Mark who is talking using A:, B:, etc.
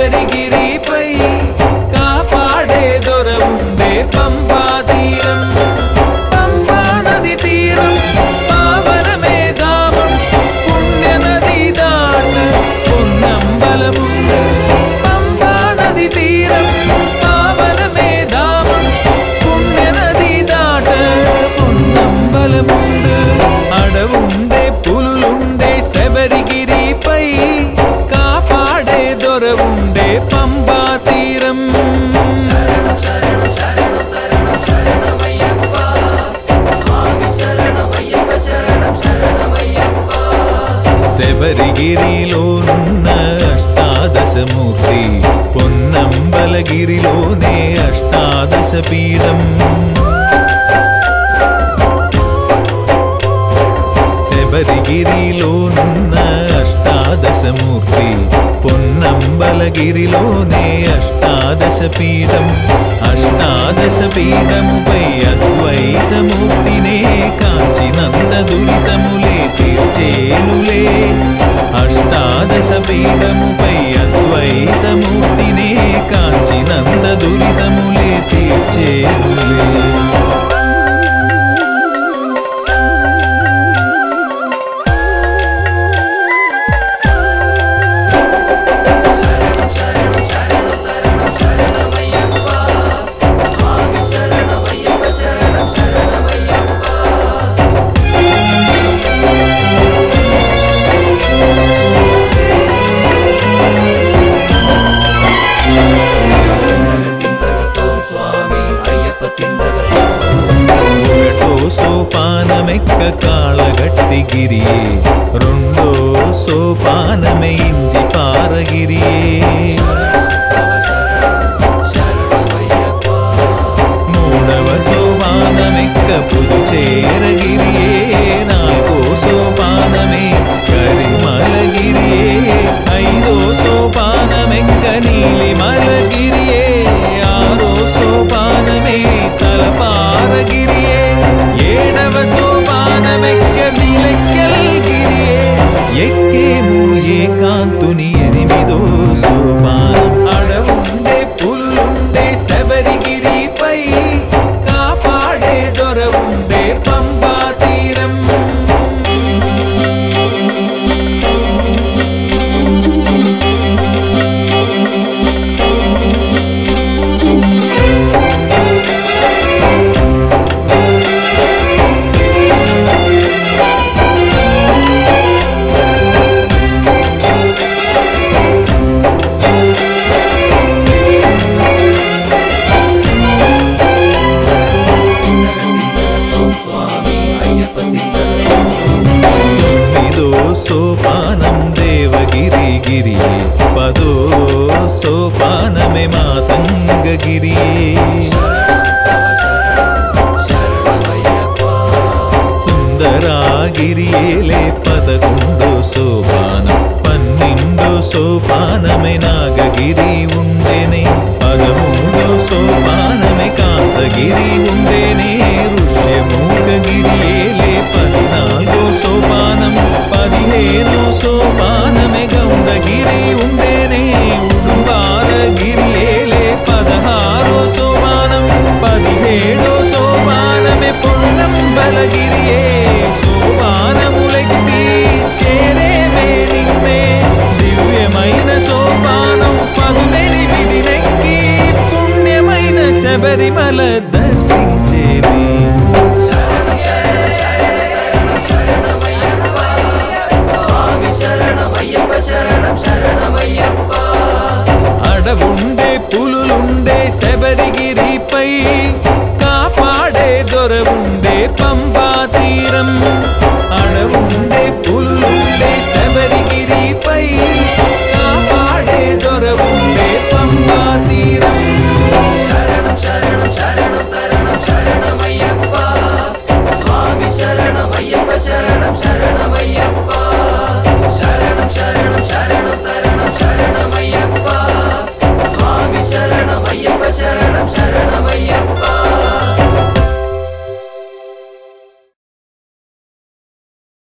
A: శబరిగిరిపై కాపాడే దొర ఉండే పంపా తీరం పంపా నది తీరం పావనమే దామం పుణ్య నది దాట పొన్నంబలముండు పంపా నది తీరం పావనమే దామం పుణ్య నది దాట పొన్నంబలముండు అడవుండే పులులుండే శబరిగిరిపై కాపాడే దొర ఉండే పంబా తీరం
B: శరణం శరణం శరణం తరణం శరణమయ్యప్ప స్వామి శరణమయ్యప్ప శరణం శరణమయ్యప్ప
A: శబరిగిరిలోనున్న అష్టాదశమూర్తి పొన్నంబలగిరిలోనే అష్టాదశ పీఠం శబరిగిరిలోనున్న అష్టాదశమూర్తి పొన్నంబలగిరిలోనే అష్టాదశ పీఠం అష్టాదశ పీఠముపై అద్వైతమూర్తినే కాంచినంత దురితములే తీర్చేనులే అష్టాదశ పీఠముపై అద్వైతమూర్తినే కాంచినంత దురితములే తీర్చేనులే
B: శరణం శరణం శరణం తరణం శరణమయ్యప్ప స్వామి శరణమయ్యప్ప శరణం శరణమయ్యప్ప తిందగతో స్వామి అయ్యప్ప తిందగతో
A: ఒకటో సోపానమెక్క కాళగట్టిగిరియే రెండో సోపానమే ఇంజి పారగిరియే
B: తవ శరణం శరణమయ్యప్ప
A: మూడవ సోపానమెక్క పుదుచేరగిరియే నాలుగో సోపానమే కరిమలగిరియే ఐదో సోపానమెక్క నీలిమలగిరియే ఆరో సోపానమే తలపారగిరియే ఏడవ సోపానమెక్క నిలెక్కల్గిరియే ఎక్కేము ఏకాంతుని ఎనిమిదో సోపానం అడవుండే పులులుండే శబరిగిరిపై కాపాడే దొర ఉండే పంబా తీరం
B: తిందగతో స్వామి అయ్యప్ప తిందగతో
A: తొమ్మిదో సోపానం దేవగిరిగిరి పదో సోపానమే మాతంగగిరి
B: తవ శరణం శరణమయ్యప్ప
A: సుందరాగిరియేలే పదకొండో సోపానం పన్నెండో సోపానమే నాగగిరి ఉండేనే పదమూడో సోపానమే కాంతగిరి ఉండేనే ఋష్యమూకగిరియేలే పద్నాలుగో సోపానం పదిహేనో సోపానమే గౌండగిరి ఉండేనే ఉడుంబారగిరియేలే పదహారో సోపానం పదిహేడో సోపానమే పొన్నం బలగిరియే సోపానములెక్కి చేరేవే నిన్నే దివ్యమైన సోపానం పదునెనిమిది నెక్కి పుణ్యమైన శబరిమల దర్శించేవి
B: శరణం శరణం శరణం తరణం శరణమయ్యప్ప స్వామి శరణమయ్యప్ప శరణం శరణమయ్యప్ప
A: అడవుండే పులులుండే శబరిగిరిపై